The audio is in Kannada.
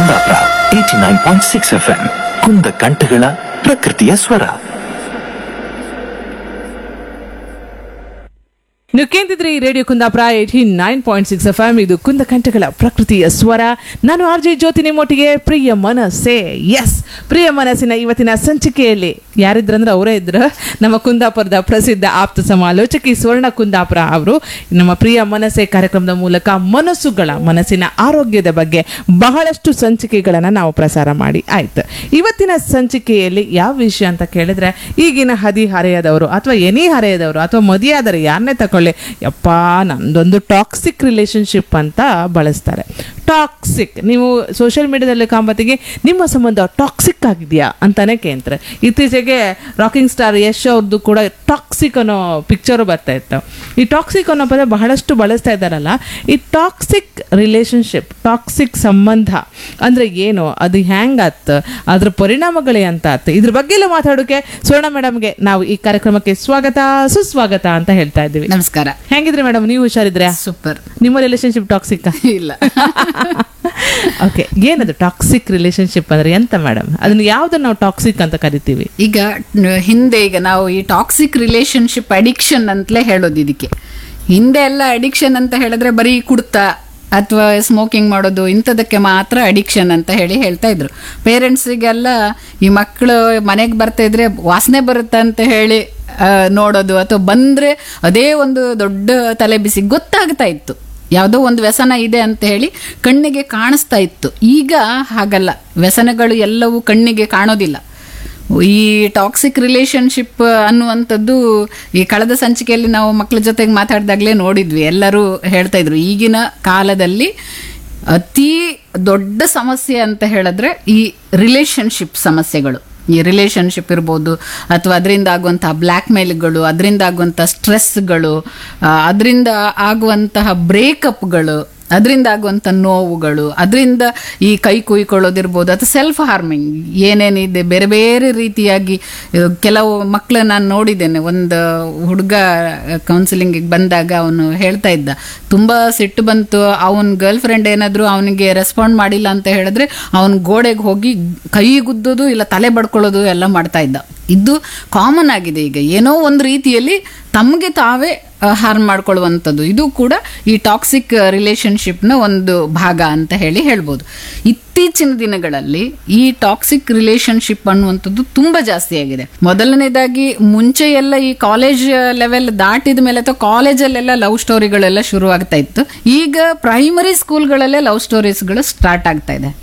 Kundapura eighty nine point six F M ಕುಂದ ಕಂಠಗಳ ಪ್ರಕೃತಿಯ ಸ್ವರ ನೀವು ಕೇಂದ್ರಿದ್ರಿ radio Kundapura eighty nine point six F M ಇದು ಕುಂದ ಕಂಠಗಳ ಪ್ರಕೃತಿಯ ಸ್ವರ ನಾನು ಆರ್ ಜೆ ಜ್ಯೋತಿ ನಿಮ್ಮೊಟ್ಟಿಗೆ ಪ್ರಿಯ ಮನಸ್ಸೇ ಎಸ್ ಪ್ರಿಯ ಮನಸ್ಸಿನ ಇವತ್ತಿನ ಸಂಚಿಕೆಯಲ್ಲಿ ಯಾರಿದ್ರಂದ್ರೆ ಅವರೇ ಇದ್ರು ನಮ್ಮ ಕುಂದಾಪುರದ ಪ್ರಸಿದ್ಧ ಆಪ್ತ ಸಮಾಲೋಚಕಿ ಸ್ವರ್ಣ ಕುಂದಾಪುರ ಅವರು ನಮ್ಮ ಪ್ರಿಯ ಮನಸ್ಸೇ ಕಾರ್ಯಕ್ರಮದ ಮೂಲಕ ಮನಸ್ಸುಗಳ ಮನಸ್ಸಿನ ಆರೋಗ್ಯದ ಬಗ್ಗೆ ಬಹಳಷ್ಟು ಸಂಚಿಕೆಗಳನ್ನು ನಾವು ಪ್ರಸಾರ ಮಾಡಿ ಆಯ್ತು ಇವತ್ತಿನ ಸಂಚಿಕೆಯಲ್ಲಿ ಯಾವ ವಿಷಯ ಅಂತ ಕೇಳಿದ್ರೆ ಈಗಿನ ಹದಿಹರೆಯದವರು ಅಥವಾ ಎನಿ ಹರೆಯದವರು ಅಥವಾ ಮದುವೆಯಾದರೆ ಯಾರನ್ನೇ ತಗೊಳ್ಳಿ ಯಪ್ಪ ನಂದೊಂದು ಟಾಕ್ಸಿಕ್ ರಿಲೇಶನ್ಶಿಪ್ ಅಂತ ಬಳಸ್ತಾರೆ ಟಾಕ್ಸಿಕ್ ನೀವು ಸೋಷಿಯಲ್ ಮೀಡಿಯಾದಲ್ಲಿ ಕಾಂಬತ್ತಿಗೆ ನಿಮ್ಮ ಸಂಬಂಧ ಟಾಕ್ಸಿಕ್ ಆಗಿದೆಯಾ ಅಂತಾನೆ ಕೇಂದ್ರ ಇತ್ತೀಚೆಗೆ ರಾಕಿಂಗ್ ಸ್ಟಾರ್ ಯಶ್ ಅವ್ರದ್ದು ಕೂಡ ಟಾಕ್ಸಿಕ್ ಅನ್ನೋ ಪಿಕ್ಚರು ಬರ್ತಾ ಇತ್ತು ಈ ಟಾಕ್ಸಿಕ್ ಅನ್ನೋ ಪದ ಬಹಳಷ್ಟು ಬಳಸ್ತಾ ಇದ್ದಾರಲ್ಲ ಈ ಟಾಕ್ಸಿಕ್ ರಿಲೇಶನ್ಶಿಪ್ ಟಾಕ್ಸಿಕ್ ಸಂಬಂಧ ಅಂದ್ರೆ ಏನು ಅದು ಹ್ಯಾಂಗಾತ್ ಅದ್ರ ಪರಿಣಾಮಗಳೇ ಅಂತ ಆತ್ ಇದ್ರ ಬಗ್ಗೆ ಎಲ್ಲ ಮಾತಾಡೋಕೆ ಸ್ವರ್ಣ ಮೇಡಮ್ಗೆ ನಾವು ಈ ಕಾರ್ಯಕ್ರಮಕ್ಕೆ ಸ್ವಾಗತ ಸುಸ್ವಾಗತ ಅಂತ ಹೇಳ್ತಾ ಇದ್ದೀವಿ ನಮಸ್ಕಾರ ಹೆಂಗಿದ್ರಿ ಮೇಡಮ್ ನೀವು ಹುಷಾರಿದ್ರೆ ಸೂಪರ್ ನಿಮ್ಮ ರಿಲೇಶನ್ಶಿಪ್ ಟಾಕ್ಸಿಕ್ ಇಲ್ಲ ಓಕೆ ಏನದು ಟಾಕ್ಸಿಕ್ ರಿಲೇಶನ್ಶಿಪ್ ಅಂದ್ರೆ ಎಂತ ಮೇಡಮ್ ಅದನ್ನ ಯಾವ್ದನ್ನ ನಾವು ಟಾಕ್ಸಿಕ್ ಅಂತ ಕರಿತೀವಿ ಈಗ ನ- ಹಿಂದೆ ಈಗ ನಾವು ಈ ಟಾಕ್ಸಿಕ್ ರಿಲೇಶನ್ಶಿಪ್ ಅಡಿಕ್ಷನ್ ಅಂತಲೇ ಹೇಳೋದು ಇದಕ್ಕೆ ಹಿಂದೆ ಎಲ್ಲ ಅಡಿಕ್ಷನ್ ಅಂತ ಹೇಳಿದ್ರೆ ಬರೀ ಕುಡ್ತಾ ಅಥವಾ ಸ್ಮೋಕಿಂಗ್ ಮಾಡೋದು ಇಂಥದಕ್ಕೆ ಮಾತ್ರ ಅಡಿಕ್ಷನ್ ಅಂತ ಹೇಳಿ ಹೇಳ್ತಾ ಇದ್ರು ಪೇರೆಂಟ್ಸಿಗೆಲ್ಲ ಈ ಮಕ್ಕಳು ಮನೆಗೆ ಬರ್ತಾ ಇದ್ರೆ ವಾಸನೆ ಬರುತ್ತಾ ಅಂತ ಹೇಳಿ ಆ, ನೋಡೋದು ಅಥವಾ ಬಂದ್ರೆ ಅದೇ ಒಂದು ದೊಡ್ಡ ತಲೆ ಬಿಸಿ ಗೊತ್ತಾಗ್ತಾ ಇತ್ತು ಯಾವುದೋ ಒಂದು ವ್ಯಸನ ಇದೆ ಅಂತ ಹೇಳಿ ಕಣ್ಣಿಗೆ ಕಾಣಿಸ್ತಾ ಇತ್ತು ಈಗ ಹಾಗಲ್ಲ ವ್ಯಸನಗಳು ಎಲ್ಲವೂ ಕಣ್ಣಿಗೆ ಕಾಣೋದಿಲ್ಲ ಈ ಟಾಕ್ಸಿಕ್ ರಿಲೇಶನ್ಶಿಪ್ ಅನ್ನುವಂಥದ್ದು ಈ ಕಳೆದ ಸಂಚಿಕೆಯಲ್ಲಿ ನಾವು ಮಕ್ಕಳ ಜೊತೆಗೆ ಮಾತಾಡಿದಾಗಲೇ ನೋಡಿದ್ವಿ ಎಲ್ಲರೂ ಹೇಳ್ತಾ ಇದ್ರು ಈಗಿನ ಕಾಲದಲ್ಲಿ ಅತಿ ದೊಡ್ಡ ಸಮಸ್ಯೆ ಅಂತ ಹೇಳಿದ್ರೆ ಈ ರಿಲೇಶನ್ಶಿಪ್ ಸಮಸ್ಯೆಗಳು ಈ ರಿಲೇಶನ್ಶಿಪ್ ಇರ್ಬೋದು ಅಥವಾ ಅದರಿಂದ ಆಗುವಂತಹ ಬ್ಲ್ಯಾಕ್ ಮೇಲ್ಗಳು ಅದರಿಂದ ಆಗುವಂತಹ ಸ್ಟ್ರೆಸ್ಗಳು ಅದರಿಂದ ಆಗುವಂತಹ ಬ್ರೇಕಪ್ಗಳು ಅದರಿಂದ ಆಗುವಂಥ ನೋವುಗಳು ಅದರಿಂದ ಈ ಕೈ ಕುಯ್ಕೊಳ್ಳೋದಿರ್ಬೋದು ಅಥವಾ ಸೆಲ್ಫ್ ಹಾರ್ಮಿಂಗ್ ಏನೇನಿದೆ ಬೇರೆ ಬೇರೆ ರೀತಿಯಾಗಿ ಆ, ಕೆಲವು ಮಕ್ಕಳು ನಾನು ನೋಡಿದ್ದೇನೆ ಒಂದು ಹುಡುಗ ಕೌನ್ಸಿಲಿಂಗಿಗೆ ಬಂದಾಗ ಅವನು ಹೇಳ್ತಾ ಇದ್ದ ತುಂಬ ಸಿಟ್ಟು ಬಂತು ಅವನ ಗರ್ಲ್ ಫ್ರೆಂಡ್ ಏನಾದರೂ ಅವನಿಗೆ ರೆಸ್ಪಾಂಡ್ ಮಾಡಿಲ್ಲ ಅಂತ ಹೇಳಿದ್ರೆ ಅವನ ಗೋಡೆಗೆ ಹೋಗಿ ಕೈ ಗುದ್ದೋದು ಇಲ್ಲ ತಲೆ ಬಡ್ಕೊಳ್ಳೋದು ಎಲ್ಲ ಮಾಡ್ತಾ ಇದ್ದ ಇದು ಕಾಮನ್ ಆಗಿದೆ ಈಗ ಏನೋ ಒಂದು ರೀತಿಯಲ್ಲಿ ತಮಗೆ ತಾವೇ ಹಾರ್ಮ್ ಮಾಡ್ಕೊಳ್ಳುವಂಥದ್ದು ಇದು ಕೂಡ ಈ ಟಾಕ್ಸಿಕ್ ರಿಲೇಶನ್ಶಿಪ್ನ ಒಂದು ಭಾಗ ಅಂತ ಹೇಳಿ ಹೇಳ್ಬೋದು ಇತ್ತೀಚಿನ ದಿನಗಳಲ್ಲಿ ಈ ಟಾಕ್ಸಿಕ್ ರಿಲೇಶನ್ಶಿಪ್ ಅನ್ನುವಂಥದ್ದು ತುಂಬಾ ಜಾಸ್ತಿ ಆಗಿದೆ ಮೊದಲನೇದಾಗಿ ಮುಂಚೆ ಎಲ್ಲ ಈ ಕಾಲೇಜ್ ಲೆವೆಲ್ ದಾಟಿದ ಮೇಲೆ ಅಥವಾ ಕಾಲೇಜಲ್ಲೆಲ್ಲ ಲವ್ ಸ್ಟೋರಿಗಳೆಲ್ಲ ಶುರು ಆಗ್ತಾ ಇತ್ತು ಈಗ ಪ್ರೈಮರಿ ಸ್ಕೂಲ್ಗಳಲ್ಲೇ ಲವ್ ಸ್ಟೋರೀಸ್ಗಳು ಸ್ಟಾರ್ಟ್ ಆಗ್ತಾ ಇದೆ